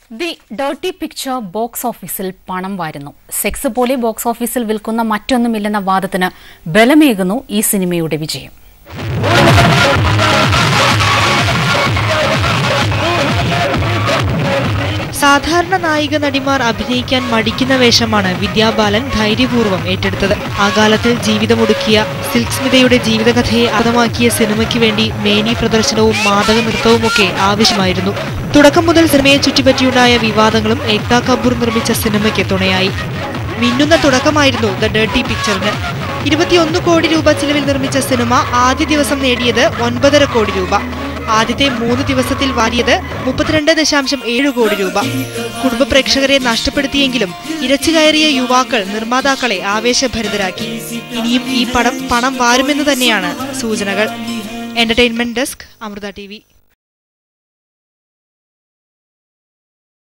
the dirty picture box ഓഫീസിൽ പണം വാരുന്നു sex പോലെ ബോക്സ് ഓഫീസിൽ വിൽക്കുന്ന മറ്റൊന്നുമില്ലെന്ന വാദത്തിന് ബലമേകുന്നു ഈ സിനിമയുടെ വിജയം സാധാരണ നായിക നടിമാർ അഭിനയിക്കാൻ മടിക്കുന്ന വേഷമാണ് വിദ്യാബാലൻ ധൈര്യപൂർവ്വം ഏറ്റെടുത്തത് ആ കാലത്ത് ജീവിതമൊടുക്കിയ സിൽക്ക് സ്മിതയുടെ ജീവിതകഥയെ അർത്ഥമാക്കിയ സിനിമയ്ക്ക് വേണ്ടി മേനി പ്രദർശനവും മാതക നൃത്തവുമൊക്കെ ആവശ്യമായിരുന്നു തുടക്കം മുതൽ സിനിമയെ ചുറ്റിപ്പറ്റിയുണ്ടായ വിവാദങ്ങളും ഏക്താ കപൂർ നിർമ്മിച്ച സിനിമയ്ക്ക് തുണയായി മിന്നുന്ന തുടക്കമായിരുന്നു ദ ഡേർട്ടി പിക്ചറിന് ഇരുപത്തിയൊന്ന് കോടി രൂപ ചിലവിൽ നിർമ്മിച്ച സിനിമ ആദ്യ ദിവസം നേടിയത് ഒൻപതര കോടി രൂപ ആദ്യത്തെ മൂന്ന് ദിവസത്തിൽ വാരിയത് മുപ്പത്തിരണ്ട് ദശാംശം ഏഴ് കോടി രൂപ കുടുംബ പ്രേക്ഷകരെ നഷ്ടപ്പെടുത്തിയെങ്കിലും ഇരച്ചു കയറിയ യുവാക്കൾ നിർമ്മാതാക്കളെ ആവേശഭരിതരാക്കി ഇനിയും ഈ പടം പണം വാരുമെന്ന് തന്നെയാണ് സൂചനകൾ എന്റർടൈൻമെന്റ് ഡെസ്ക് അമൃത ടി